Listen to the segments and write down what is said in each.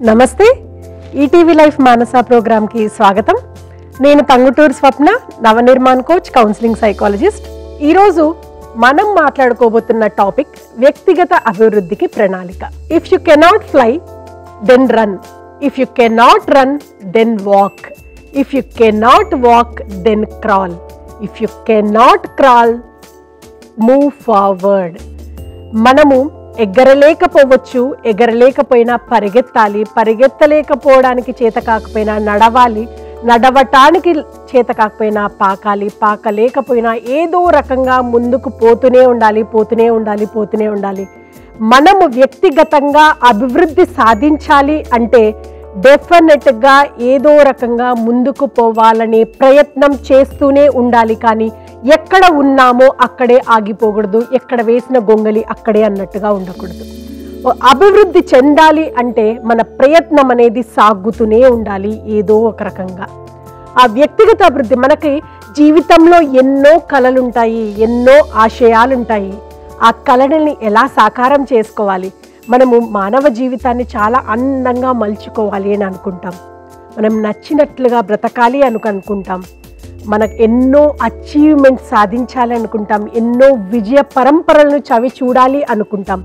నమస్తే ETV life మానస ప్రోగ్రామ్కి స్వాగతం నేను Tanguturu Swapna Navanirman coach counselling psychologist ఈరోజు మనం మాట్లాడుకోబోతున్న టాపిక్ వ్యక్తిగత అభివృద్ధికి ప్రణాళిక if you cannot fly then run if you cannot run then walk if you cannot walk then crawl if you cannot crawl move forward మనము ఎగరలేకపోవచ్చు ఎగరలేకపోయినా పరిగెత్తాలి పరిగెత్తలేకపోవడానికి చేత కాకపోయినా నడవాలి నడవటానికి చేత కాకపోయినా పాకాలి పాకలేకపోయినా ఏదో రకంగా ముందుకు పోతూనే ఉండాలి పోతూనే ఉండాలి పోతూనే ఉండాలి మనము వ్యక్తిగతంగా అభివృద్ధి సాధించాలి అంటే డెఫినెట్గా ఏదో రకంగా ముందుకు పోవాలనే ప్రయత్నం చేస్తూనే ఉండాలి కానీ ఎక్కడ ఉన్నామో అక్కడే ఆగిపోకూడదు ఎక్కడ వేసిన గొంగలి అక్కడే అన్నట్టుగా ఉండకూడదు ఓ అభివృద్ధి చెందాలి అంటే మన ప్రయత్నం అనేది సాగుతూనే ఉండాలి ఏదో ఒక రకంగా ఆ వ్యక్తిగత అభివృద్ధి మనకి జీవితంలో ఎన్నో కళలుంటాయి ఎన్నో ఆశయాలుంటాయి ఆ కళలని ఎలా సాకారం చేసుకోవాలి మనము మానవ జీవితాన్ని చాలా అందంగా మలుచుకోవాలి అని అనుకుంటాం మనం నచ్చినట్లుగా బ్రతకాలి అని అనుకుంటాం మనకు ఎన్నో అచీవ్మెంట్స్ సాధించాలి అనుకుంటాం ఎన్నో విజయ పరంపరలను చవి చూడాలి అనుకుంటాం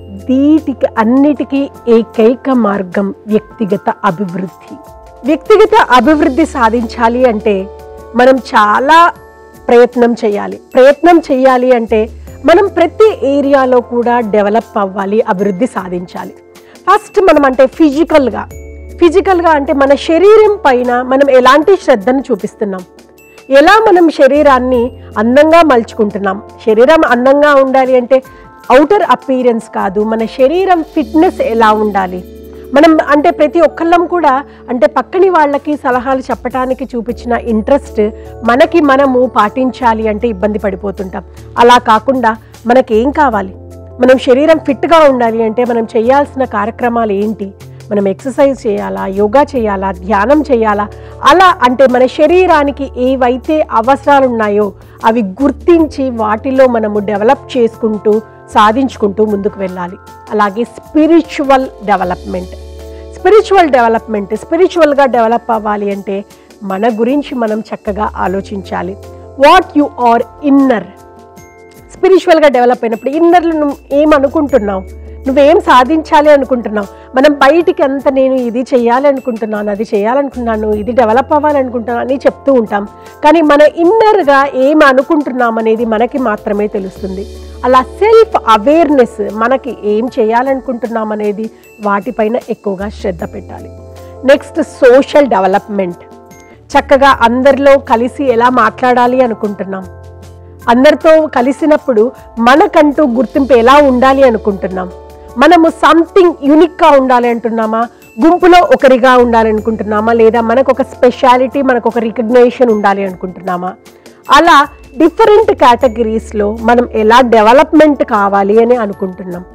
వీటికి అన్నిటికీ ఏకైక మార్గం వ్యక్తిగత అభివృద్ధి వ్యక్తిగత అభివృద్ధి సాధించాలి అంటే మనం చాలా ప్రయత్నం చేయాలి ప్రయత్నం చేయాలి అంటే మనం ప్రతి ఏరియాలో కూడా డెవలప్ అవ్వాలి అభివృద్ధి సాధించాలి ఫస్ట్ మనం అంటే ఫిజికల్గా ఫిజికల్గా అంటే మన శరీరం పైన మనం ఎలాంటి శ్రద్ధను చూపిస్తున్నాం ఎలా మనం శరీరాన్ని అందంగా మలుచుకుంటున్నాం శరీరం అందంగా ఉండాలి అంటే అవుటర్ అపీరెన్స్ కాదు మన శరీరం ఫిట్నెస్ ఎలా ఉండాలి మనం అంటే ప్రతి ఒక్కళ్ళం కూడా అంటే పక్కని వాళ్ళకి సలహాలు చెప్పడానికి చూపించిన ఇంట్రెస్ట్ మనకి మనము పాటించాలి అంటే ఇబ్బంది పడిపోతుంటాం అలా కాకుండా మనకేం కావాలి మనం శరీరం ఫిట్గా ఉండాలి అంటే మనం చేయాల్సిన కార్యక్రమాలు ఏంటి మనం ఎక్సర్సైజ్ చేయాలా యోగా చేయాలా ధ్యానం చేయాలా అలా అంటే మన శరీరానికి ఏవైతే అవసరాలు ఉన్నాయో అవి గుర్తించి వాటిలో మనము డెవలప్ చేసుకుంటూ సాధించుకుంటూ ముందుకు వెళ్ళాలి అలాగే స్పిరిచువల్ డెవలప్మెంట్ స్పిరిచువల్ డెవలప్మెంట్ స్పిరిచువల్గా డెవలప్ అవ్వాలి అంటే మన గురించి మనం చక్కగా ఆలోచించాలి వాట్ యు ఆర్ ఇన్నర్ స్పిరిచువల్గా డెవలప్ అయినప్పుడు ఇన్నర్లు నువ్వు ఏమనుకుంటున్నావు నువ్వేం సాధించాలి అనుకుంటున్నావు మనం బయటికి అంత నేను ఇది చేయాలి అనుకుంటున్నాను అది చేయాలనుకుంటున్నాను ఇది డెవలప్ అవ్వాలనుకుంటున్నాను అని చెప్తూ ఉంటాం కానీ మన ఇన్నర్గా ఏం అనుకుంటున్నాం అనేది మనకి మాత్రమే తెలుస్తుంది అలా సెల్ఫ్ అవేర్నెస్ మనకి ఏం చేయాలనుకుంటున్నాం అనేది వాటిపైన ఎక్కువగా శ్రద్ధ పెట్టాలి నెక్స్ట్ సోషల్ డెవలప్మెంట్ చక్కగా అందరిలో కలిసి ఎలా మాట్లాడాలి అనుకుంటున్నాం అందరితో కలిసినప్పుడు మనకంటూ గుర్తింపు ఎలా ఉండాలి అనుకుంటున్నాం మనము సంథింగ్ యూనిక్గా ఉండాలి అంటున్నామా గుంపులో ఒకరిగా ఉండాలి అనుకుంటున్నామా లేదా మనకు ఒక స్పెషాలిటీ మనకు ఒక రికగ్నేషన్ ఉండాలి అనుకుంటున్నామా అలా డిఫరెంట్ కేటగిరీస్లో మనం ఎలా డెవలప్మెంట్ కావాలి అని అనుకుంటున్నాం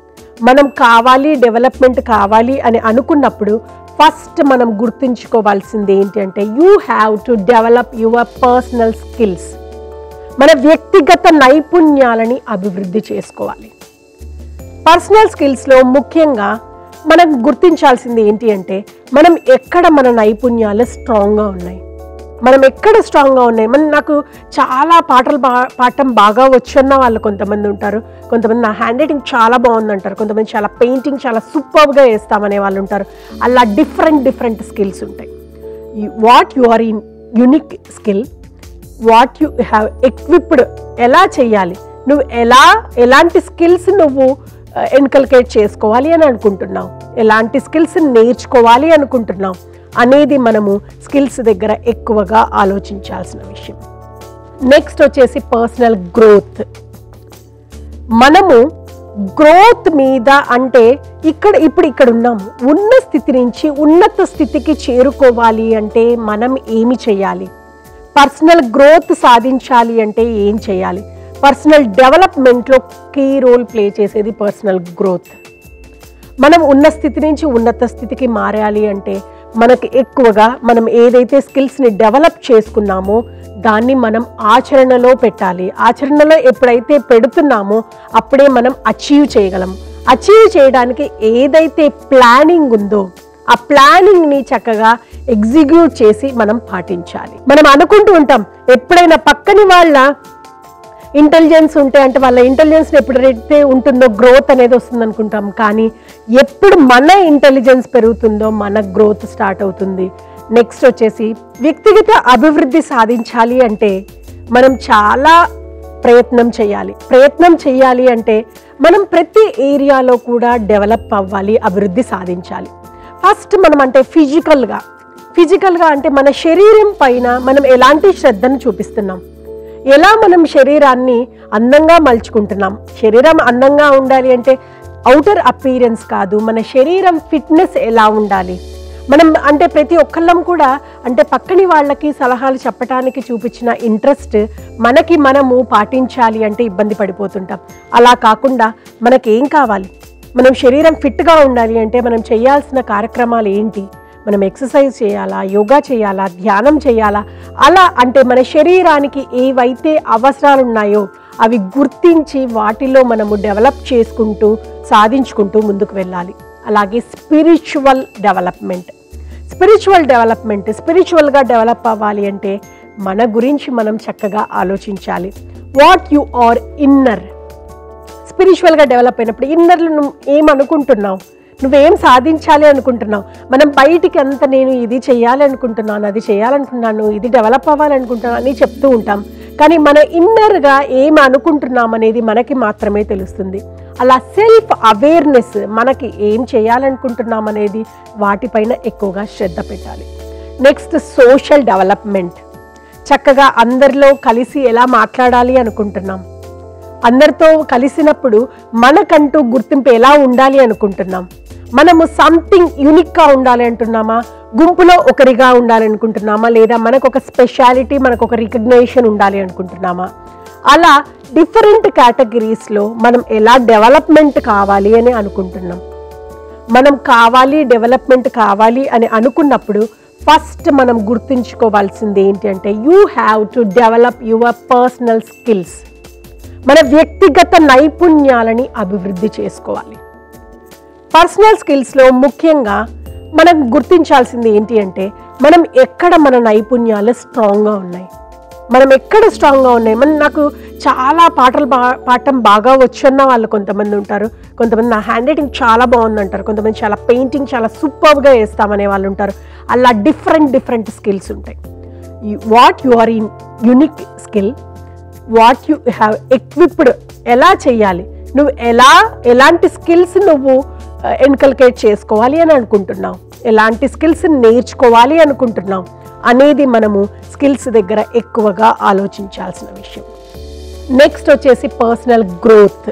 మనం కావాలి డెవలప్మెంట్ కావాలి అని అనుకున్నప్పుడు ఫస్ట్ మనం గుర్తుంచుకోవాల్సింది ఏంటి అంటే you have to develop your personal skills మన వ్యక్తిగత నైపుణ్యాలని అభివృద్ధి చేసుకోవాలి పర్సనల్ స్కిల్స్లో ముఖ్యంగా మనం గుర్తించాల్సింది ఏంటి అంటే మనం ఎక్కడ మన నైపుణ్యాలు స్ట్రాంగ్గా ఉన్నాయి మనం ఎక్కడ స్ట్రాంగ్గా ఉన్నాయి మన నాకు చాలా పాటలు బా పాడటం బాగా వచ్చన్న వాళ్ళు కొంతమంది ఉంటారు కొంతమంది నా హ్యాండ్ రైటింగ్ చాలా బాగుంది అంటారు కొంతమంది చాలా పెయింటింగ్ చాలా సూపర్గా వేస్తామనే వాళ్ళు ఉంటారు అలా డిఫరెంట్ డిఫరెంట్ స్కిల్స్ ఉంటాయి what you are in unique skill what you have equipped ఎలా చేయాలి నువ్వు ఎలా ఎలాంటి స్కిల్స్ నువ్వు ఎన్కల్కేట్ చేసుకోవాలి అని అనుకుంటున్నావు ఎలాంటి స్కిల్స్ నేర్చుకోవాలి అనుకుంటున్నావు అనేది మనము స్కిల్స్ దగ్గర ఎక్కువగా ఆలోచించాల్సిన విషయం నెక్స్ట్ వచ్చేసి పర్సనల్ గ్రోత్ మనము గ్రోత్ మీద అంటే ఇక్కడ ఇప్పుడు ఇక్కడ ఉన్నాము ఉన్న స్థితి నుంచి ఉన్నత స్థితికి చేరుకోవాలి అంటే మనం ఏమి చేయాలి పర్సనల్ గ్రోత్ సాధించాలి అంటే ఏం చేయాలి పర్సనల్ డెవలప్మెంట్లో కీ రోల్ ప్లే చేసేది పర్సనల్ గ్రోత్ మనం ఉన్న స్థితి నుంచి ఉన్నత స్థితికి మారాలి అంటే మనకి ఎక్కువగా మనం ఏదైతే స్కిల్స్ని డెవలప్ చేసుకున్నామో దాన్ని మనం ఆచరణలో పెట్టాలి ఆచరణలో ఎప్పుడైతే పెడుతున్నామో అప్పుడే మనం అచీవ్ చేయగలం అచీవ్ చేయడానికి ఏదైతే ప్లానింగ్ ఉందో ఆ ప్లానింగ్ని చక్కగా ఎగ్జిక్యూట్ చేసి మనం పాటించాలి మనం అనుకుంటూ ఉంటాం ఎప్పుడైనా పక్కని వాళ్ళ ఇంటెలిజెన్స్ ఉంటే అంటే వాళ్ళ ఇంటెలిజెన్స్ ఎప్పుడైతే ఉంటుందో గ్రోత్ అనేది వస్తుంది అనుకుంటాం కానీ ఎప్పుడు మన ఇంటెలిజెన్స్ పెరుగుతుందో మన గ్రోత్ స్టార్ట్ అవుతుంది నెక్స్ట్ వచ్చేసి వ్యక్తిగత అభివృద్ధి సాధించాలి అంటే మనం చాలా ప్రయత్నం చేయాలి ప్రయత్నం చేయాలి అంటే మనం ప్రతి ఏరియాలో కూడా డెవలప్ అవ్వాలి అభివృద్ధి సాధించాలి ఫస్ట్ మనం అంటే ఫిజికల్గా ఫిజికల్గా అంటే మన శరీరం పైన మనం ఎలాంటి శ్రద్ధను చూపిస్తున్నాం ఎలా మనం శరీరాన్ని అందంగా మలుచుకుంటున్నాం శరీరం అందంగా ఉండాలి అంటే అవుటర్ అపీరెన్స్ కాదు మన శరీరం ఫిట్నెస్ ఎలా ఉండాలి మనం అంటే ప్రతి ఒక్కళ్ళం కూడా అంటే పక్కని వాళ్ళకి సలహాలు చెప్పడానికి చూపించిన ఇంట్రెస్ట్ మనకి మనము పాటించాలి అంటే ఇబ్బంది పడిపోతుంటాం అలా కాకుండా మనకేం కావాలి మనం శరీరం ఫిట్గా ఉండాలి అంటే మనం చేయాల్సిన కార్యక్రమాలు ఏంటి మనం ఎక్సర్సైజ్ చేయాలా యోగా చేయాలా ధ్యానం చేయాలా అలా అంటే మన శరీరానికి ఏవైతే అవసరాలు ఉన్నాయో అవి గుర్తించి వాటిలో మనము డెవలప్ చేసుకుంటూ సాధించుకుంటూ ముందుకు వెళ్ళాలి అలాగే స్పిరిచువల్ డెవలప్మెంట్ స్పిరిచువల్ డెవలప్మెంట్ స్పిరిచువల్గా డెవలప్ అవ్వాలి అంటే మన గురించి మనం చక్కగా ఆలోచించాలి వాట్ యు ఆర్ ఇన్నర్ స్పిరిచువల్గా డెవలప్ అయినప్పుడు ఇన్నర్లు నువ్వు ఏమనుకుంటున్నావు నువ్వేం సాధించాలి అనుకుంటున్నావు మనం బయటికి అంత నేను ఇది చేయాలి అనుకుంటున్నాను అది చేయాలనుకుంటున్నాను ఇది డెవలప్ అవ్వాలనుకుంటున్నాను అని చెప్తూ ఉంటాం కానీ మన ఇన్నర్గా ఏం అనుకుంటున్నాం అనేది మనకి మాత్రమే తెలుస్తుంది అలా సెల్ఫ్ అవేర్నెస్ మనకి ఏం చేయాలనుకుంటున్నాం అనేది వాటిపైన ఎక్కువగా శ్రద్ధ పెట్టాలి నెక్స్ట్ సోషల్ డెవలప్మెంట్ చక్కగా అందరిలో కలిసి ఎలా మాట్లాడాలి అనుకుంటున్నాం అందరితో కలిసినప్పుడు మనకంటూ గుర్తింపు ఎలా ఉండాలి అనుకుంటున్నాం మనము సంథింగ్ యూనిక్గా ఉండాలి అంటున్నామా గుంపులో ఒకరిగా ఉండాలి అనుకుంటున్నామా లేదా మనకు ఒక స్పెషాలిటీ మనకు ఒక రికగ్నేషన్ ఉండాలి అనుకుంటున్నామా అలా డిఫరెంట్ కేటగిరీస్లో మనం ఎలా డెవలప్మెంట్ కావాలి అని అనుకుంటున్నాం మనం కావాలి డెవలప్మెంట్ కావాలి అని అనుకున్నప్పుడు ఫస్ట్ మనం గుర్తుంచుకోవాల్సింది ఏంటి అంటే you have to develop your personal skills మన వ్యక్తిగత నైపుణ్యాలని అభివృద్ధి చేసుకోవాలి పర్సనల్ స్కిల్స్లో ముఖ్యంగా మనం గుర్తించాల్సింది ఏంటి అంటే మనం ఎక్కడ మన నైపుణ్యాలు స్ట్రాంగ్గా ఉన్నాయి మనం ఎక్కడ స్ట్రాంగ్గా ఉన్నాయి మన నాకు చాలా పాటలు బా పాడటం బాగా వచ్చన్న వాళ్ళు కొంతమంది ఉంటారు కొంతమంది నా హ్యాండ్ రైటింగ్ చాలా బాగుంది అంటారు కొంతమంది చాలా పెయింటింగ్ చాలా సూపర్గా వేస్తామనే వాళ్ళు ఉంటారు అలా డిఫరెంట్ డిఫరెంట్ స్కిల్స్ ఉంటాయి what you are in unique skill what you have equipped ఎలా చేయాలి నువ్వు ఎలా ఎలాంటి స్కిల్స్ నువ్వు ఎన్కల్కేట్ చేసుకోవాలి అని అనుకుంటున్నావు ఎలాంటి స్కిల్స్ నేర్చుకోవాలి అనుకుంటున్నావు అనేది మనము స్కిల్స్ దగ్గర ఎక్కువగా ఆలోచించాల్సిన విషయం నెక్స్ట్ వచ్చేసి పర్సనల్ గ్రోత్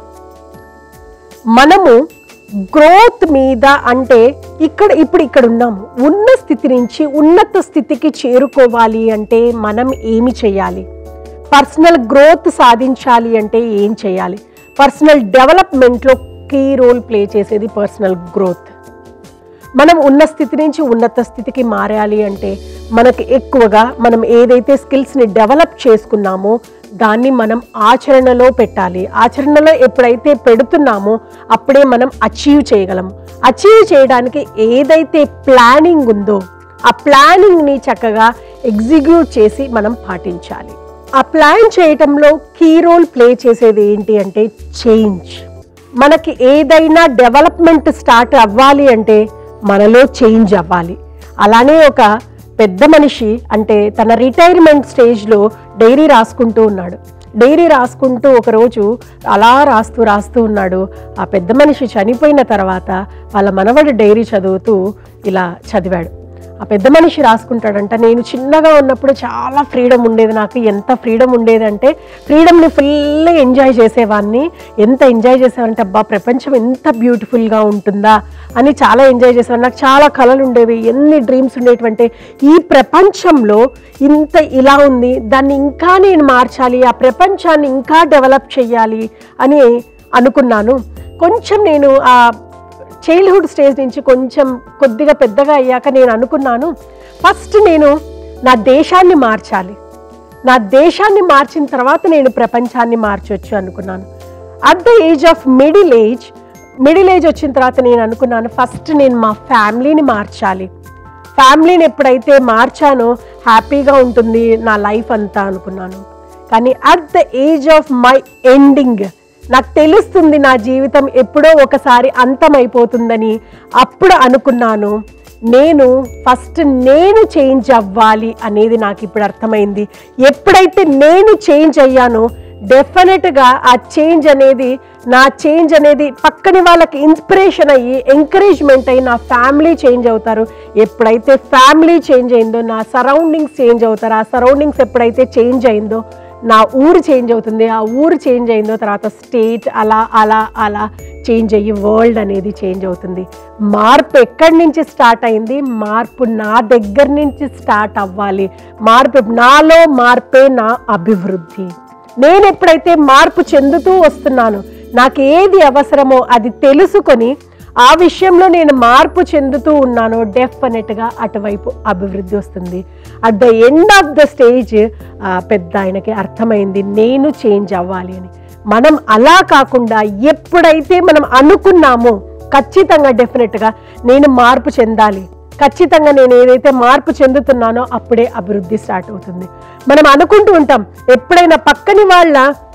మనము గ్రోత్ మీద అంటే ఇక్కడ ఇప్పుడు ఇక్కడ ఉన్నాము ఉన్న స్థితి నుంచి ఉన్నత స్థితికి చేరుకోవాలి అంటే మనం ఏమి చేయాలి పర్సనల్ గ్రోత్ సాధించాలి అంటే ఏం చేయాలి పర్సనల్ డెవలప్మెంట్లో కీ రోల్ ప్లే చేసేది పర్సనల్ గ్రోత్ మనం ఉన్న స్థితి నుంచి ఉన్నత స్థితికి మారాలి అంటే మనకి ఎక్కువగా మనం ఏదైతే స్కిల్స్ని డెవలప్ చేసుకున్నామో దాన్ని మనం ఆచరణలో పెట్టాలి ఆచరణలో ఎప్పుడైతే పెడుతున్నామో అప్పుడే మనం అచీవ్ చేయగలం అచీవ్ చేయడానికి ఏదైతే ప్లానింగ్ ఉందో ఆ ప్లానింగ్ని చక్కగా ఎగ్జిక్యూట్ చేసి మనం పాటించాలి ఆ ప్లాన్ చేయటంలో కీ రోల్ ప్లే చేసేది ఏంటి అంటే చేంజ్ మనకి ఏదైనా డెవలప్మెంట్ స్టార్ట్ అవ్వాలి అంటే మనలో చేంజ్ అవ్వాలి అలానే ఒక పెద్ద మనిషి అంటే తన రిటైర్మెంట్ స్టేజ్లో డైరీ రాసుకుంటూ ఉన్నాడు డైరీ రాసుకుంటూ ఒకరోజు అలా రాస్తూ రాస్తూ ఉన్నాడు ఆ పెద్ద మనిషి చనిపోయిన తర్వాత వాళ్ళ మనవడు డైరీ చదువుతూ ఇలా చదివాడు ఆ పెద్ద మనిషి రాసుకుంటాడంట నేను చిన్నగా ఉన్నప్పుడు చాలా ఫ్రీడమ్ ఉండేది నాకు ఎంత ఫ్రీడమ్ ఉండేదంటే ఫ్రీడమ్ని ఫుల్ ఎంజాయ్ చేసేవాడిని ఎంత ఎంజాయ్ చేసేవాడంటే అబ్బా ప్రపంచం ఎంత బ్యూటిఫుల్గా ఉంటుందా అని చాలా ఎంజాయ్ చేసేవాడిని నాకు చాలా కళలు ఉండేవి ఎన్ని డ్రీమ్స్ ఉండేటువంటి ఈ ప్రపంచంలో ఇంత ఇలా ఉంది దాన్ని ఇంకా నేను మార్చాలి ఆ ప్రపంచాన్ని ఇంకా డెవలప్ చేయాలి అని అనుకున్నాను కొంచెం నేను ఆ చైల్డ్హుడ్ స్టేజ్ నుంచి కొంచెం కొద్దిగా పెద్దగా అయ్యాక నేను అనుకున్నాను ఫస్ట్ నేను నా దేశాన్ని మార్చాలి నా దేశాన్ని మార్చిన తర్వాత నేను ప్రపంచాన్ని మార్చొచ్చు అనుకున్నాను at the age of middle age middle age వచ్చిన తర్వాత నేను అనుకున్నాను ఫస్ట్ నేను మా ఫ్యామిలీని మార్చాలి ఫ్యామిలీని ఎప్పుడైతే మార్చానో హ్యాపీగా ఉంటుంది నా లైఫ్ అంతా అనుకున్నాను కానీ at the age of my ending నాకు తెలుస్తుంది నా జీవితం ఎప్పుడో ఒకసారి అంతమైపోతుందని అప్పుడు అనుకున్నాను నేను ఫస్ట్ నేను చేంజ్ అవ్వాలి అనేది నాకు ఇప్పుడు అర్థమైంది ఎప్పుడైతే నేను చేంజ్ అయ్యానో డెఫినెట్గా ఆ చేంజ్ అనేది నా చేంజ్ అనేది పక్కని వాళ్ళకి ఇన్స్పిరేషన్ అయ్యి ఎంకరేజ్మెంట్ అయ్యి నా ఫ్యామిలీ చేంజ్ అవుతారు ఎప్పుడైతే ఫ్యామిలీ చేంజ్ అయిందో నా సరౌండింగ్స్ చేంజ్ అవుతారు ఆ సరౌండింగ్స్ ఎప్పుడైతే చేంజ్ అయిందో నా ఊరు చేంజ్ అవుతుంది ఆ ఊరు చేంజ్ అయిందో తర్వాత స్టేట్ అలా అలా అలా చేంజ్ అయ్యి వరల్డ్ అనేది చేంజ్ అవుతుంది మార్పు ఎక్కడి నుంచి స్టార్ట్ అయింది మార్పు నా దగ్గర నుంచి స్టార్ట్ అవ్వాలి మార్పు నాలో మార్పే నా అభివృద్ధి నేను ఎప్పుడైతే మార్పు చెందుతూ వస్తున్నాను నాకు ఏది అవసరమో అది తెలుసుకొని ఆ విషయంలో నేను మార్పు చెందుతూ ఉన్నానో డెఫినెట్గా అటువైపు అభివృద్ధి వస్తుంది at the end of the stage పెద్ద ఆయనకి అర్థమైంది నేను చేంజ్ అవ్వాలి అని మనం అలా కాకుండా ఎప్పుడైతే మనం అనుకున్నామో ఖచ్చితంగా డెఫినెట్గా నేను మార్పు చెందాలి ఖచ్చితంగా నేను ఏదైతే మార్పు చెందుతున్నానో అప్పుడే అభివృద్ధి స్టార్ట్ అవుతుంది మనం అనుకుంటూ ఉంటాం ఎప్పుడైనా పక్కని వాళ్ళ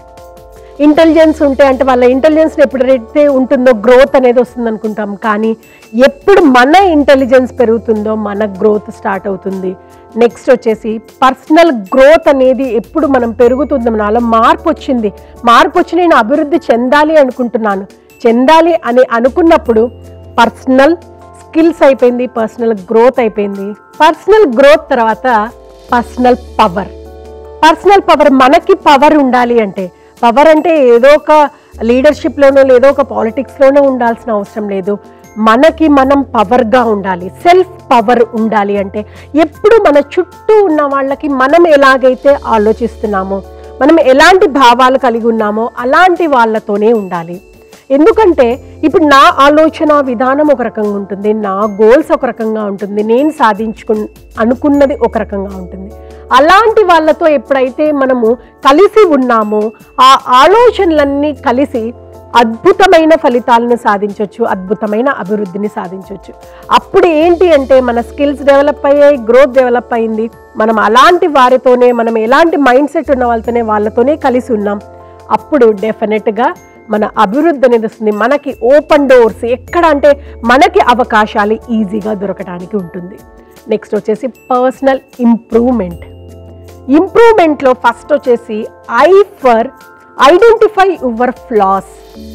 ఇంటెలిజెన్స్ ఉంటే అంటే వాళ్ళ ఇంటెలిజెన్స్ ఎప్పుడైతే ఉంటుందో గ్రోత్ అనేది వస్తుంది అనుకుంటాం కానీ ఎప్పుడు మన ఇంటెలిజెన్స్ పెరుగుతుందో మన గ్రోత్ స్టార్ట్ అవుతుంది నెక్స్ట్ వచ్చేసి పర్సనల్ గ్రోత్ అనేది ఎప్పుడు మనం పెరుగుతుందో నాలో మార్పు వచ్చింది మార్పు వచ్చి నేను అభివృద్ధి చెందాలి అనుకుంటున్నాను చెందాలి అని అనుకున్నప్పుడు పర్సనల్ స్కిల్స్ అయిపోయింది పర్సనల్ గ్రోత్ అయిపోయింది పర్సనల్ గ్రోత్ తర్వాత పర్సనల్ పవర్ పర్సనల్ పవర్ మనకి పవర్ ఉండాలి అంటే పవర్ అంటే ఏదో ఒక లీడర్షిప్లోనో లేదో ఒక పాలిటిక్స్లోనో ఉండాల్సిన అవసరం లేదు మనకి మనం పవర్గా ఉండాలి సెల్ఫ్ పవర్ ఉండాలి అంటే ఎప్పుడు మన చుట్టూ ఉన్న వాళ్ళకి మనం ఎలాగైతే ఆలోచిస్తున్నామో మనం ఎలాంటి భావాలు కలిగి ఉన్నామో అలాంటి వాళ్ళతోనే ఉండాలి ఎందుకంటే ఇప్పుడు నా ఆలోచన విధానం ఒక రకంగా ఉంటుంది నా గోల్స్ ఒక రకంగా ఉంటుంది నేను సాధించుకు అనుకున్నది ఒక రకంగా ఉంటుంది అలాంటి వాళ్ళతో ఎప్పుడైతే మనము కలిసి ఉన్నామో ఆ ఆలోచనలన్నీ కలిసి అద్భుతమైన ఫలితాలను సాధించవచ్చు అద్భుతమైన అభివృద్ధిని సాధించవచ్చు అప్పుడు ఏంటి అంటే మన స్కిల్స్ డెవలప్ అయ్యాయి గ్రోత్ డెవలప్ అయింది మనం అలాంటి వారితోనే మనం ఎలాంటి మైండ్ సెట్ ఉన్న వాళ్ళతోనే వాళ్ళతోనే కలిసి ఉన్నాం అప్పుడు డెఫినెట్గా మన అభివృద్ధి అనేది వస్తుంది మనకి ఓపెన్ డోర్స్ ఎక్కడ అంటే మనకి అవకాశాలు ఈజీగా దొరకడానికి ఉంటుంది నెక్స్ట్ వచ్చేసి పర్సనల్ ఇంప్రూవ్మెంట్ ఇంప్రూవ్మెంట్లో ఫస్ట్ వచ్చేసి I for identify your flaws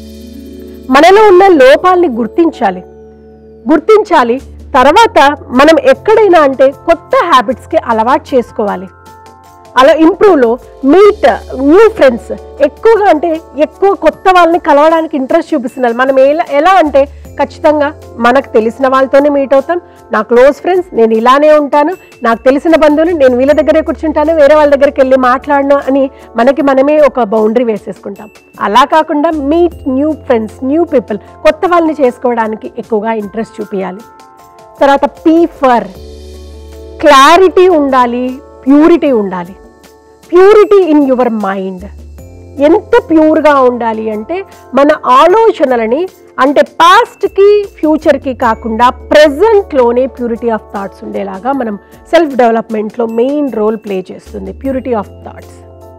మనలో ఉన్న లోపాలని గుర్తించాలి గుర్తించాలి తర్వాత మనం ఎక్కడైనా అంటే కొత్త హ్యాబిట్స్కి అలవాటు చేసుకోవాలి అలా ఇంప్రూవ్లో మీట్ న్యూ ఫ్రెండ్స్ ఎక్కువగా అంటే ఎక్కువ కొత్త వాళ్ళని కలవడానికి ఇంట్రెస్ట్ చూపిస్తున్నారు మనం ఎలా ఎలా అంటే ఖచ్చితంగా మనకు తెలిసిన వాళ్ళతోనే మీట్ అవుతాం నా క్లోజ్ ఫ్రెండ్స్ నేను ఇలానే ఉంటాను నాకు తెలిసిన బంధువులు నేను వీళ్ళ దగ్గరే కూర్చుంటాను వేరే వాళ్ళ దగ్గరికి వెళ్ళి మాట్లాడను అని మనకి మనమే ఒక బౌండరీ వేసేసుకుంటాం అలా కాకుండా meet new friends new people కొత్త వాళ్ళని చేసుకోవడానికి ఎక్కువగా ఇంట్రెస్ట్ చూపించాలి తర్వాత పీ ఫర్ క్లారిటీ ఉండాలి ప్యూరిటీ ఉండాలి ప్యూరిటీ ఇన్ యువర్ మైండ్ ఎంత ప్యూర్గా ఉండాలి అంటే మన ఆలోచనలని అంటే పాస్ట్కి ఫ్యూచర్కి కాకుండా ప్రజెంట్లోనే ప్యూరిటీ ఆఫ్ థాట్స్ ఉండేలాగా మనం సెల్ఫ్ డెవలప్మెంట్లో మెయిన్ రోల్ ప్లే చేస్తుంది purity of thoughts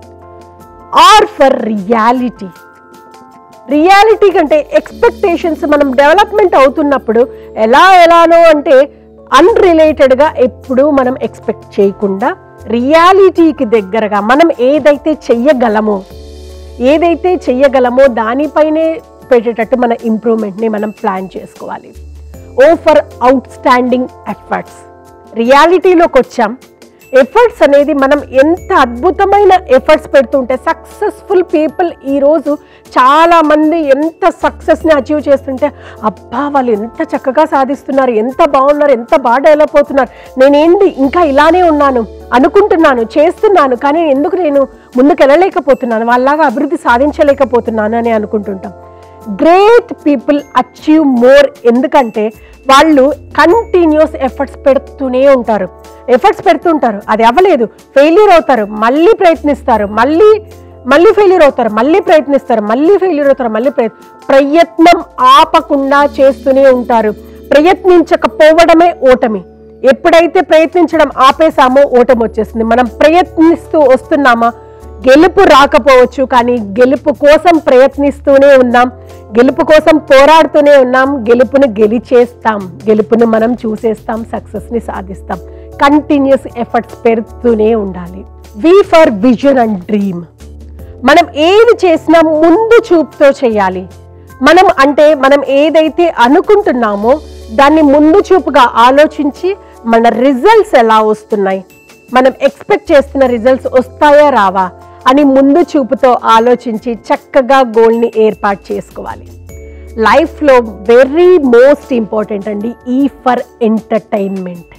R for reality reality కంటే ఎక్స్పెక్టేషన్స్ మనం డెవలప్మెంట్ అవుతున్నప్పుడు ఎలా ఎలానో అంటే అన్రిలేటెడ్గా ఎప్పుడూ మనం ఎక్స్పెక్ట్ చేయకుండా రియాలిటీకి దగ్గరగా మనం ఏదైతే చెయ్యగలమో ఏదైతే చెయ్యగలమో దానిపైనే పెట్టేటట్టు మన ఇంప్రూవ్మెంట్ని మనం ప్లాన్ చేసుకోవాలి O for outstanding efforts రియాలిటీలోకి వచ్చాం ఎఫర్ట్స్ అనేది మనం ఎంత అద్భుతమైన ఎఫర్ట్స్ పెడుతుంటే సక్సెస్ఫుల్ పీపుల్ ఈరోజు చాలామంది ఎంత సక్సెస్ని అచీవ్ చేస్తుంటే అబ్బా వాళ్ళు ఎంత చక్కగా సాధిస్తున్నారు ఎంత బాగున్నారు ఎంత బాగా డెవలప్ అవుతున్నారు నేనేంటి ఇంకా ఇలానే ఉన్నాను అనుకుంటున్నాను చేస్తున్నాను కానీ ఎందుకు నేను ముందుకు వెళ్ళలేకపోతున్నాను వాళ్ళలాగా అభివృద్ధి సాధించలేకపోతున్నాను అని అనుకుంటుంటాం గ్రేట్ పీపుల్ అచీవ్ మోర్ ఎందుకంటే వాళ్ళు కంటిన్యూస్ ఎఫర్ట్స్ పెడుతూనే ఉంటారు ఎఫర్ట్స్ పెడుతుంటారు అది అవ్వలేదు ఫెయిల్యూర్ అవుతారు మళ్ళీ ప్రయత్నిస్తారు మళ్ళీ మళ్ళీ ఫెయిల్యూర్ అవుతారు మళ్ళీ ప్రయత్నిస్తారు మళ్ళీ ఫెయిల్యూర్ అవుతారు మళ్ళీ ప్రయత్ ప్రయత్నం ఆపకుండా చేస్తూనే ఉంటారు ప్రయత్నించకపోవడమే ఓటమి ఎప్పుడైతే ప్రయత్నించడం ఆపేసామో ఓటమి వచ్చేస్తుంది మనం ప్రయత్నిస్తూ వస్తున్నామా గెలుపు రాకపోవచ్చు కానీ గెలుపు కోసం ప్రయత్నిస్తూనే ఉన్నాం గెలుపు కోసం పోరాడుతూనే ఉన్నాం గెలుపును గెలిచేస్తాం గెలుపును మనం చూసేస్తాం సక్సెస్ని సాధిస్తాం కంటిన్యూస్ ఎఫర్ట్స్ పెడుతూనే ఉండాలి V for vision and dream మనం ఏది చేసినా ముందు చూపుతో చేయాలి మనం అంటే మనం ఏదైతే అనుకుంటున్నామో దాన్ని ముందు చూపుగా ఆలోచించి మన రిజల్ట్స్ ఎలా వస్తున్నాయి మనం ఎక్స్పెక్ట్ చేస్తున్న రిజల్ట్స్ వస్తాయా రావా అని ముందు చూపుతో ఆలోచించి చక్కగా గోల్ని ఏర్పాటు చేసుకోవాలి లైఫ్లో వెరీ మోస్ట్ ఇంపార్టెంట్ అండి ఈ ఫర్ ఎంటర్టైన్మెంట్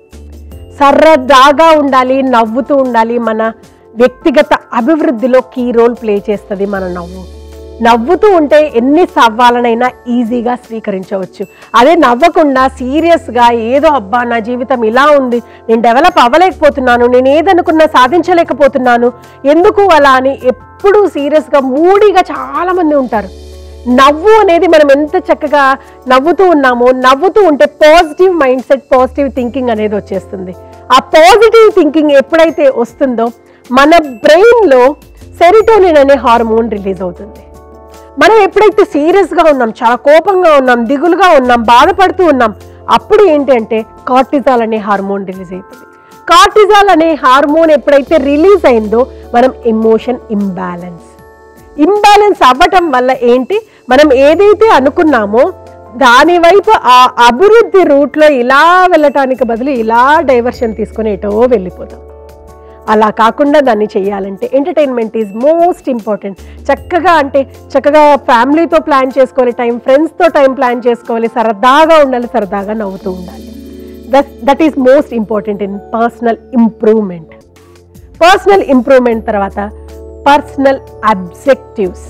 సరదాగా ఉండాలి నవ్వుతూ ఉండాలి మన వ్యక్తిగత అభివృద్ధిలో కీ రోల్ ప్లే చేస్తుంది మన నవ్వు నవ్వుతూ ఉంటే ఎన్ని సవాళ్ళనైనా ఈజీగా స్వీకరించవచ్చు అదే నవ్వకుండా సీరియస్గా ఏదో అబ్బా నా జీవితం ఇలా ఉంది నేను డెవలప్ అవ్వలేకపోతున్నాను నేను ఏదనుకున్నా సాధించలేకపోతున్నాను ఎందుకు అలా అని ఎప్పుడూ సీరియస్గా మూడీగా చాలామంది ఉంటారు నవ్వు అనేది మనం ఎంత చక్కగా నవ్వుతూ ఉన్నామో నవ్వుతూ ఉంటే positive mindset positive thinking అనేది వచ్చేస్తుంది ఆ పాజిటివ్ థింకింగ్ ఎప్పుడైతే వస్తుందో మన బ్రెయిన్లో సెరిటోనిన్ అనే హార్మోన్ రిలీజ్ అవుతుంది మనం ఎప్పుడైతే సీరియస్గా ఉన్నాం చాలా కోపంగా ఉన్నాం దిగులుగా ఉన్నాం బాధపడుతూ ఉన్నాం అప్పుడు ఏంటి అంటే కార్టిజాల్ అనే హార్మోన్ రిలీజ్ అవుతుంది కార్టిజాల్ అనే హార్మోన్ ఎప్పుడైతే రిలీజ్ అయిందో మనం ఎమోషన్ ఇంబ్యాలెన్స్ ఇంబ్యాలెన్స్ అవ్వటం వల్ల ఏంటి మనం ఏదైతే అనుకున్నామో దాని వైపు ఆ అభివృద్ధి రూట్లో ఇలా వెళ్ళటానికి బదులు ఇలా డైవర్షన్ తీసుకొని ఎటో వెళ్ళిపోతాం అలా కాకుండా దాన్ని చేయాలంటే ఎంటర్టైన్మెంట్ ఈజ్ మోస్ట్ ఇంపార్టెంట్ చక్కగా అంటే చక్కగా ఫ్యామిలీతో ప్లాన్ చేసుకోవాలి టైం ఫ్రెండ్స్తో టైం ప్లాన్ చేసుకోవాలి సరదాగా ఉండాలి సరదాగా నవ్వుతూ ఉండాలి that that is most important in personal improvement personal improvement తర్వాత పర్సనల్ అబ్జెక్టివ్స్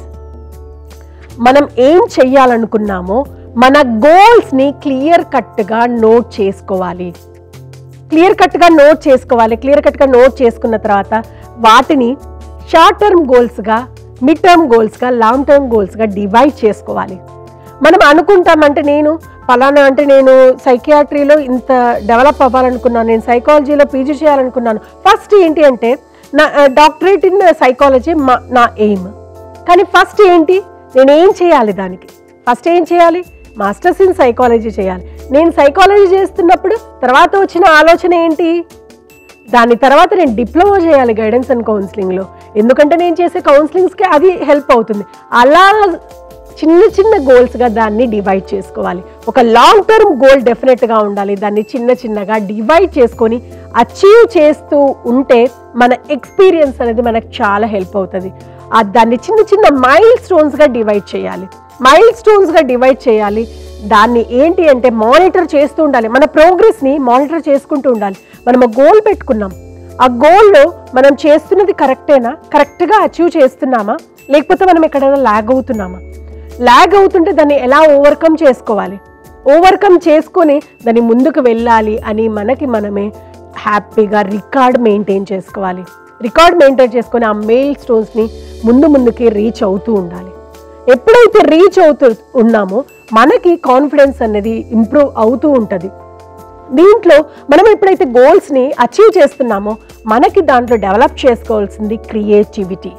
మనం ఏం చెయ్యాలనుకున్నామో మన గోల్స్ని క్లియర్ కట్గా నోట్ చేసుకోవాలి క్లియర్ కట్గా నోట్ చేసుకోవాలి క్లియర్ కట్గా నోట్ చేసుకున్న తర్వాత వాటిని షార్ట్ టర్మ్ గోల్స్గా మిడ్ టర్మ్ గోల్స్గా లాంగ్ టర్మ్ గోల్స్గా డివైడ్ చేసుకోవాలి మనం అనుకుంటామంటే నేను ఫలానా అంటే నేను సైకియాట్రీలో ఇంత డెవలప్ అవ్వాలనుకున్నాను నేను సైకాలజీలో పీజీ చేయాలనుకున్నాను ఫస్ట్ ఏంటి అంటే నా డాక్టరేట్ ఇన్ సైకాలజీ మా నా ఎయిమ్ కానీ ఫస్ట్ ఏంటి నేను ఏం చేయాలి దానికి ఫస్ట్ ఏం చేయాలి మాస్టర్స్ ఇన్ సైకాలజీ చేయాలి నేను సైకాలజీ చేస్తున్నప్పుడు తర్వాత వచ్చిన ఆలోచన ఏంటి దాని తర్వాత నేను డిప్లొమా చేయాలి గైడెన్స్ అండ్ కౌన్సిలింగ్లో ఎందుకంటే నేను చేసే కౌన్సిలింగ్స్కి అది హెల్ప్ అవుతుంది అలా చిన్న చిన్న గోల్స్గా దాన్ని డివైడ్ చేసుకోవాలి ఒక లాంగ్ టర్మ్ గోల్ డెఫినెట్గా ఉండాలి దాన్ని చిన్న చిన్నగా డివైడ్ చేసుకొని అచీవ్ చేస్తూ ఉంటే మన ఎక్స్పీరియన్స్ అనేది మనకు చాలా హెల్ప్ అవుతుంది ఆ దాన్ని చిన్న చిన్న మైల్ స్టోన్స్గా డివైడ్ చేయాలి మైల్ స్టోన్స్గా డివైడ్ చేయాలి దాన్ని ఏంటి అంటే మానిటర్ చేస్తూ ఉండాలి మన ప్రోగ్రెస్ని మానిటర్ చేసుకుంటూ ఉండాలి మనం ఒక గోల్ పెట్టుకున్నాం ఆ గోల్లో మనం చేస్తున్నది కరెక్టేనా కరెక్ట్గా అచీవ్ చేస్తున్నామా లేకపోతే మనం ఎక్కడైనా ల్యాగ్ అవుతున్నామా ల్యాగ్ అవుతుంటే దాన్ని ఎలా ఓవర్కమ్ చేసుకోవాలి ఓవర్కమ్ చేసుకొని దాన్ని ముందుకు వెళ్ళాలి అని మనకి మనమే హ్యాపీగా రికార్డ్ మెయింటైన్ చేసుకోవాలి రికార్డ్ మెయింటైన్ చేసుకొని ఆ మెయిల్ స్టోన్స్ని ముందు ముందుకి రీచ్ అవుతూ ఉండాలి ఎప్పుడైతే రీచ్ అవుతూ ఉన్నామో మనకి కాన్ఫిడెన్స్ అనేది ఇంప్రూవ్ అవుతూ ఉంటుంది దీంట్లో మనం ఎప్పుడైతే గోల్స్ని అచీవ్ చేస్తున్నామో మనకి దాంట్లో డెవలప్ చేసుకోవాల్సింది క్రియేటివిటీ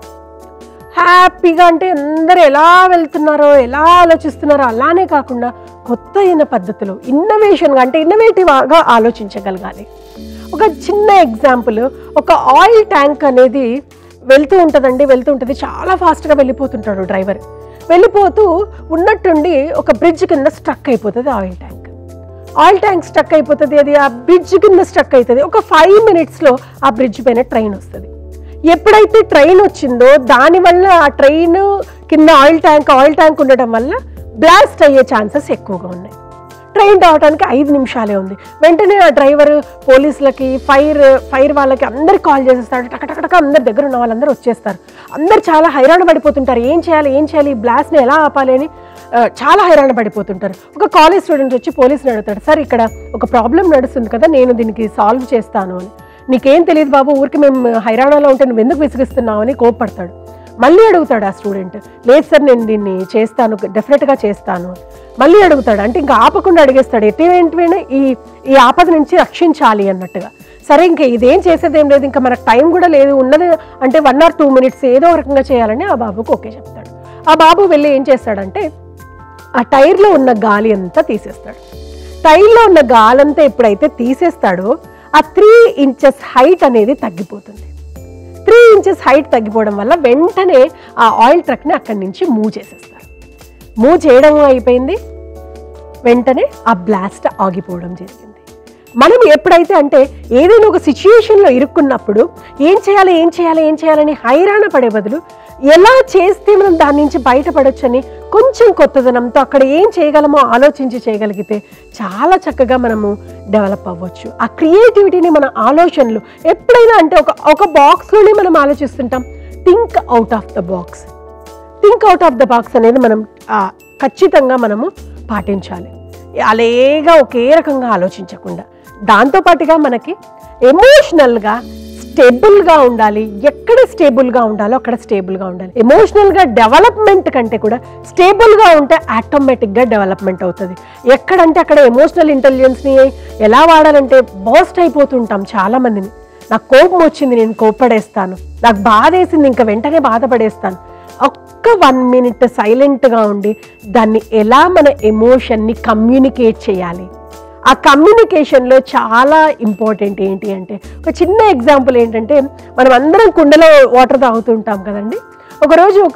హ్యాపీగా అంటే అందరూ ఎలా వెళ్తున్నారో ఎలా ఆలోచిస్తున్నారో అలానే కాకుండా కొత్త అయిన పద్ధతిలో ఇన్నోవేషన్గా అంటే ఇన్నోవేటివ్గా ఆలోచించగలగాలి ఒక చిన్న ఎగ్జాంపుల్ ఒక ఆయిల్ ట్యాంక్ అనేది వెళ్తూ ఉంటుందండి వెళ్తూ ఉంటుంది చాలా ఫాస్ట్గా వెళ్ళిపోతుంటాడు డ్రైవర్ వెళ్ళిపోతూ ఉన్నట్టుండి ఒక బ్రిడ్జ్ కింద స్ట్రక్ అయిపోతుంది oil tank oil tank struck అయిపోతుంది అది ఆ బ్రిడ్జ్ కింద స్ట్రక్ అవుతుంది ఒక ఫైవ్ మినిట్స్లో ఆ బ్రిడ్జ్ పైన ట్రైన్ వస్తుంది ఎప్పుడైతే ట్రైన్ వచ్చిందో దానివల్ల ఆ ట్రైన్ కింద ఆయిల్ ట్యాంక్ ఆయిల్ ట్యాంక్ ఉండడం వల్ల బ్లాస్ట్ అయ్యే ఛాన్సెస్ ఎక్కువగా ఉన్నాయి ట్రైన్ రావడానికి ఐదు నిమిషాలే ఉంది వెంటనే ఆ డ్రైవర్ పోలీసులకి ఫైర్ ఫైర్ వాళ్ళకి అందరికి కాల్ చేసేస్తాడు టకటకటక అందరి దగ్గర ఉన్న వాళ్ళందరూ వచ్చేస్తారు అందరు చాలా హైరాణ పడిపోతుంటారు ఏం చేయాలి ఏం చేయాలి ఈ బ్లాస్ట్ని ఎలా ఆపాలి అని ఆ, చాలా హైరాణ పడిపోతుంటారు ఒక కాలేజ్ స్టూడెంట్ వచ్చి పోలీసుని అడుగుతాడు సార్ ఇక్కడ ఒక ప్రాబ్లం నడుస్తుంది కదా నేను దీనికి సాల్వ్ చేస్తాను అని నీకేం తెలియదు బాబు ఊరికి మేము హైరాణాలో ఉంటే నువ్వు ఎందుకు విసిగిస్తున్నావు అని కోప్పడతాడు మళ్ళీ అడుగుతాడు ఆ స్టూడెంట్ లేదు సార్ నేను దీన్ని చేస్తాను డెఫినెట్గా చేస్తాను మళ్ళీ అడుగుతాడు అంటే ఇంకా ఆపకుండా అడిగేస్తాడు ఎటువంటి ఈ ఈ ఆపద నుంచి రక్షించాలి అన్నట్టుగా సరే ఇంకా ఇదేం చేసేది ఏం లేదు ఇంకా మనకు టైం కూడా లేదు ఉన్నది అంటే వన్ ఆర్ టూ మినిట్స్ ఏదో ఒక రకంగా చేయాలని ఆ బాబుకు ఓకే చెప్తాడు ఆ బాబు వెళ్ళి ఏం చేస్తాడంటే ఆ టైర్లో ఉన్న గాలి అంతా తీసేస్తాడు టైర్లో ఉన్న గాలంతా ఎప్పుడైతే తీసేస్తాడో ఆ త్రీ ఇంచెస్ హైట్ అనేది తగ్గిపోతుంది త్రీ ఇంచెస్ హైట్ తగ్గిపోవడం వల్ల వెంటనే ఆ ఆయిల్ ట్రక్ని అక్కడి నుంచి మూవ్ చేసేస్తారు మూవ్ చేయడం అయిపోయింది వెంటనే ఆ బ్లాస్ట్ ఆగిపోవడం జరిగింది మనం ఎప్పుడైతే అంటే ఏదైనా ఒక సిచ్యుయేషన్లో ఇరుక్కున్నప్పుడు ఏం చేయాలి ఏం చేయాలి ఏం చేయాలని హైరాణ పడే బదులు ఎలా చేస్తే మనం దాని నుంచి బయటపడొచ్చని కొంచెం కొత్తదనంతో అక్కడ ఏం చేయగలమో ఆలోచించి చేయగలిగితే చాలా చక్కగా మనము డెవలప్ అవ్వచ్చు ఆ క్రియేటివిటీని మన ఆలోచనలు ఎప్పుడైనా అంటే ఒక ఒక బాక్స్లోనే మనం ఆలోచిస్తుంటాం think out of the box think out of the box అనేది మనం ఆ, ఖచ్చితంగా మనము పాటించాలి అలేగా ఒకే రకంగా ఆలోచించకుండా దాంతోపాటుగా మనకి ఎమోషనల్గా స్టేబుల్గా ఉండాలి ఎక్కడ స్టేబుల్గా ఉండాలో అక్కడ స్టేబుల్గా ఉండాలి ఎమోషనల్గా డెవలప్మెంట్ కంటే కూడా స్టేబుల్గా ఉంటే ఆటోమేటిక్గా డెవలప్మెంట్ అవుతుంది ఎక్కడంటే అక్కడ ఎమోషనల్ ఇంటెలిజెన్స్ని ఎలా వాడాలంటే బాస్ట్ అయిపోతుంటాం చాలా మందిని నాకు కోపం వచ్చింది నేను కోప్పడేస్తాను నాకు బాధ వేసింది ఇంకా వెంటనే బాధపడేస్తాను ఒక్క వన్ మినిట్ సైలెంట్గా ఉండి దాన్ని ఎలా మన ఎమోషన్ని కమ్యూనికేట్ చేయాలి ఆ కమ్యూనికేషన్లో చాలా ఇంపార్టెంట్ ఏంటి అంటే ఒక చిన్న ఎగ్జాంపుల్ ఏంటంటే మనం అందరం కుండలో వాటర్ తాగుతుంటాం కదండి ఒకరోజు ఒక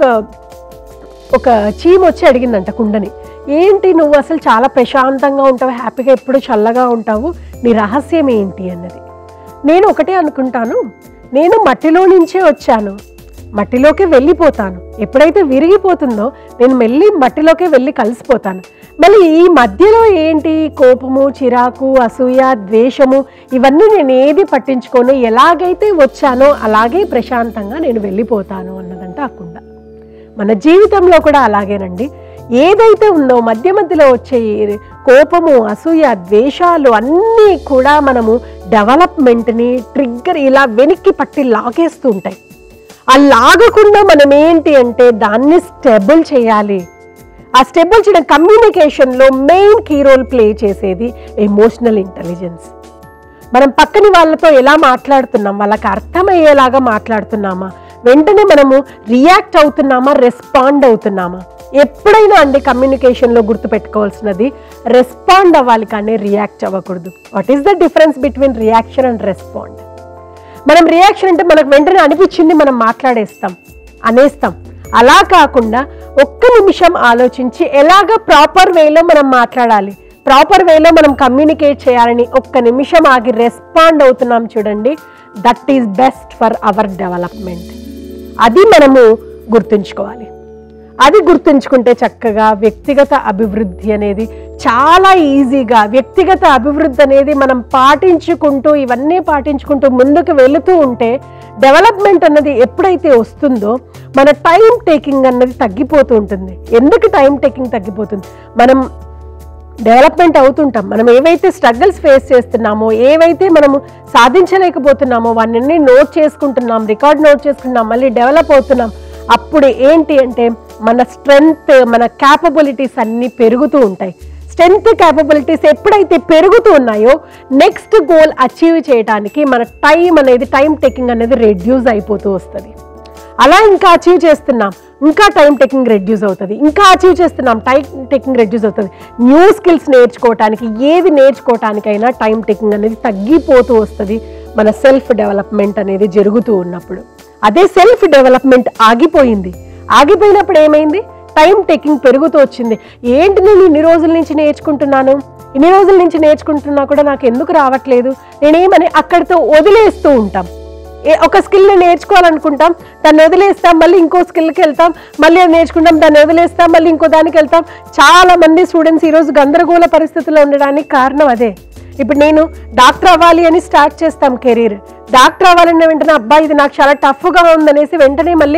ఒక చీమ వచ్చి అడిగిందంట కుండని ఏంటి నువ్వు అసలు చాలా ప్రశాంతంగా ఉంటావు హ్యాపీగా ఎప్పుడు చల్లగా ఉంటావు నీ రహస్యం ఏంటి అన్నది నేను ఒకటే అనుకుంటాను నేను మట్టిలో నుంచే వచ్చాను మట్టిలోకి వెళ్ళిపోతాను ఎప్పుడైతే విరిగిపోతుందో నేను మెల్లి మట్టిలోకి వెళ్ళి కలిసిపోతాను మళ్ళీ ఈ మధ్యలో ఏంటి కోపము చిరాకు అసూయ ద్వేషము ఇవన్నీ నేను ఏది పట్టించుకోను ఎలాగైతే వచ్చానో అలాగే ప్రశాంతంగా నేను వెళ్ళిపోతాను అన్నదంట ఆ కుండ మన జీవితంలో కూడా అలాగేనండి ఏదైతే ఉందో మధ్య మధ్యలో వచ్చే ఈ కోపము అసూయ ద్వేషాలు అన్నీ కూడా మనము డెవలప్మెంట్ని ట్రిగ్గర్ ఇలా వెనక్కి పట్టి లాగేస్తూ ఉంటాయి ఆ లాగకుండా మనం ఏంటి అంటే దాన్ని స్టెబుల్ చేయాలి ఆ స్టెబుల్ చేయడం కమ్యూనికేషన్లో మెయిన్ కీ రోల్ ప్లే చేసేది ఎమోషనల్ ఇంటెలిజెన్స్ మనం పక్కని వాళ్ళతో ఎలా మాట్లాడుతున్నాం వాళ్ళకి అర్థమయ్యేలాగా మాట్లాడుతున్నామా వెంటనే మనము రియాక్ట్ అవుతున్నామా రెస్పాండ్ అవుతున్నామా ఎప్పుడైనా అండి కమ్యూనికేషన్లో గుర్తుపెట్టుకోవాల్సినది రెస్పాండ్ అవ్వాలి కానీ రియాక్ట్ అవ్వకూడదు what is the difference between reaction and respond మనం రియాక్షన్ అంటే మనకు వెంటనే అనిపించింది మనం మాట్లాడేస్తాం అనేస్తాం అలా కాకుండా ఒక్క నిమిషం ఆలోచించి ఎలాగ ప్రాపర్ వేలో మనం మాట్లాడాలి ప్రాపర్ వేలో మనం కమ్యూనికేట్ చేయాలని ఒక్క నిమిషం ఆగి రెస్పాండ్ అవుతున్నాం చూడండి that is best for our development అది మనము గుర్తుంచుకోవాలి అది గుర్తుంచుకుంటే చక్కగా వ్యక్తిగత అభివృద్ధి అనేది చాలా ఈజీగా వ్యక్తిగత అభివృద్ధి అనేది మనం పాటించుకుంటూ ఇవన్నీ పాటించుకుంటూ ముందుకు వెళుతూ ఉంటే డెవలప్మెంట్ అన్నది ఎప్పుడైతే వస్తుందో మన టైం టేకింగ్ అన్నది తగ్గిపోతూ ఉంటుంది ఎందుకు టైం టేకింగ్ తగ్గిపోతుంది మనం డెవలప్మెంట్ అవుతుంటాం మనం ఏవైతే స్ట్రగుల్స్ ఫేస్ చేస్తున్నామో ఏవైతే మనము సాధించలేకపోతున్నామో వాటిని నోట్ చేసుకుంటున్నాం రికార్డ్ నోట్ చేసుకుంటున్నాం మళ్ళీ డెవలప్ అవుతున్నాం అప్పుడు ఏంటి అంటే మన స్ట్రెంగ్త్ మన క్యాపబిలిటీస్ అన్నీ పెరుగుతూ ఉంటాయి స్ట్రెంగ్త్ క్యాపబిలిటీస్ ఎప్పుడైతే పెరుగుతూ ఉన్నాయో నెక్స్ట్ గోల్ అచీవ్ చేయడానికి మన టైం అనేది టైం టేకింగ్ అనేది రెడ్యూస్ అయిపోతూ వస్తుంది అలా ఇంకా అచీవ్ చేస్తున్నాం ఇంకా టైం టేకింగ్ రెడ్యూస్ అవుతుంది ఇంకా అచీవ్ చేస్తున్నాం టైం టేకింగ్ రెడ్యూస్ అవుతుంది న్యూ స్కిల్స్ నేర్చుకోవటానికి ఏది నేర్చుకోవటానికైనా టైం టేకింగ్ అనేది తగ్గిపోతూ వస్తుంది మన సెల్ఫ్ డెవలప్మెంట్ అనేది జరుగుతూ ఉన్నప్పుడు అదే సెల్ఫ్ డెవలప్మెంట్ ఆగిపోయింది ఆగిపోయినప్పుడు ఏమైంది టైం టేకింగ్ పెరుగుతూ వచ్చింది ఏంటి నేను ఇన్ని రోజుల నుంచి నేర్చుకుంటున్నాను ఇన్ని రోజుల నుంచి నేర్చుకుంటున్నా కూడా నాకు ఎందుకు రావట్లేదు నేనేమని అక్కడితో వదిలేస్తూ ఉంటాం ఏ ఒక స్కిల్ని నేర్చుకోవాలనుకుంటాం దాన్ని వదిలేస్తాం మళ్ళీ ఇంకో స్కిల్కి వెళ్తాం మళ్ళీ అది నేర్చుకుంటాం దాన్ని వదిలేస్తాం మళ్ళీ ఇంకో దానికి వెళ్తాం చాలా మంది స్టూడెంట్స్ ఈరోజు గందరగోళ పరిస్థితుల్లో ఉండడానికి కారణం అదే ఇప్పుడు నేను డాక్టర్ అవ్వాలి అని స్టార్ట్ చేస్తాం కెరీర్ డాక్టర్ అవ్వాలన్న వెంటనే అబ్బాయి ఇది నాకు చాలా టఫ్గా ఉందనేసి వెంటనే మళ్ళీ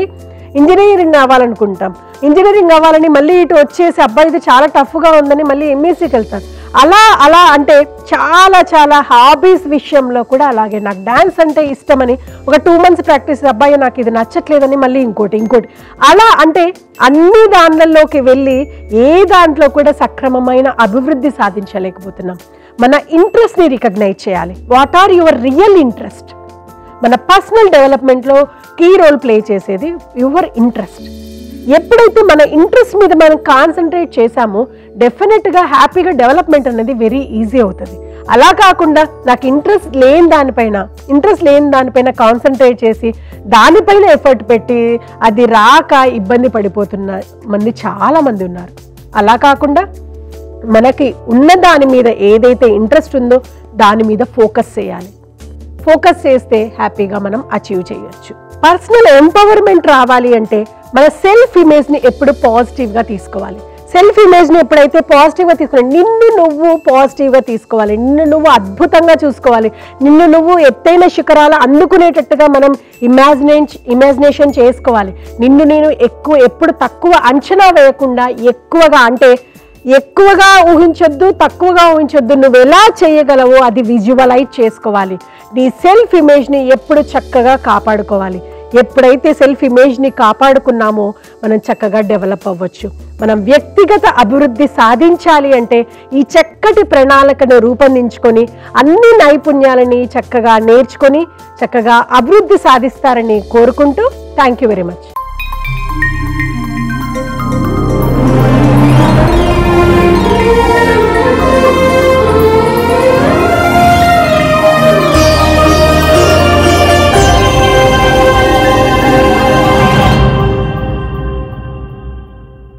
ఇంజనీరింగ్ అవ్వాలనుకుంటాం ఇంజనీరింగ్ అవ్వాలని మళ్ళీ ఇటు వచ్చేసి అబ్బాయి ఇది చాలా టఫ్గా ఉందని మళ్ళీ ఎంఎస్సీకి వెళ్తారు అలా అలా అంటే చాలా చాలా హాబీస్ విషయంలో కూడా అలాగే నాకు డ్యాన్స్ అంటే ఇష్టమని ఒక టూ మంత్స్ ప్రాక్టీస్ అబ్బాయి నాకు ఇది నచ్చట్లేదని మళ్ళీ ఇంకోటి ఇంకోటి అలా అంటే అన్ని దానిలోకి వెళ్ళి ఏ దాంట్లో కూడా సక్రమమైన అభివృద్ధి సాధించలేకపోతున్నాం మన ఇంట్రెస్ట్ని రికగ్నైజ్ చేయాలి what are your real interest మన పర్సనల్ డెవలప్మెంట్లో కీ రోల్ ప్లే చేసేది యువర్ ఇంట్రెస్ట్ ఎప్పుడైతే మన ఇంట్రెస్ట్ మీద మనం కాన్సన్ట్రేట్ చేశామో డెఫినెట్గా హ్యాపీగా డెవలప్మెంట్ అనేది వెరీ ఈజీ అవుతుంది అలా కాకుండా నాకు ఇంట్రెస్ట్ లేని దానిపైన ఇంట్రెస్ట్ లేని దానిపైన కాన్సన్ట్రేట్ చేసి దానిపైన ఎఫర్ట్ పెట్టి అది రాక ఇబ్బంది పడిపోతున్న మంది చాలా మంది ఉన్నారు అలా కాకుండా మనకి ఉన్న దాని మీద ఏదైతే ఇంట్రెస్ట్ ఉందో దాని మీద ఫోకస్ చేయాలి ఫోకస్ చేస్తే హ్యాపీగా మనం అచీవ్ చేయొచ్చు పర్సనల్ ఎంపవర్మెంట్ రావాలి అంటే మన సెల్ఫ్ ఇమేజ్ని ఎప్పుడు పాజిటివ్గా తీసుకోవాలి సెల్ఫ్ ఇమేజ్ని ఎప్పుడైతే పాజిటివ్గా తీసుకోవాలి నిన్ను నువ్వు పాజిటివ్గా తీసుకోవాలి నిన్ను నువ్వు అద్భుతంగా చూసుకోవాలి నిన్ను నువ్వు ఎత్తైన శిఖరాలు అందుకునేటట్టుగా మనం ఇమాజినేట్ ఇమాజినేషన్ చేసుకోవాలి నిన్ను నేను ఎక్కువ ఎప్పుడు తక్కువ అంచనా వేయకుండా ఎక్కువగా అంటే ఎక్కువగా ఊహించొద్దు తక్కువగా ఊహించొద్దు నువ్వు ఎలా చేయగలవో అది విజువలైజ్ చేసుకోవాలి నీ సెల్ఫ్ ఇమేజ్ని ఎప్పుడు చక్కగా కాపాడుకోవాలి ఎప్పుడైతే సెల్ఫ్ ఇమేజ్ని కాపాడుకున్నామో మనం చక్కగా డెవలప్ అవ్వచ్చు మనం వ్యక్తిగత అభివృద్ధి సాధించాలి అంటే ఈ చక్కటి ప్రణాళికను రూపొందించుకొని అన్ని నైపుణ్యాలని చక్కగా నేర్చుకొని చక్కగా అభివృద్ధి సాధిస్తారని కోరుకుంటూ థ్యాంక్ యూ వెరీ మచ్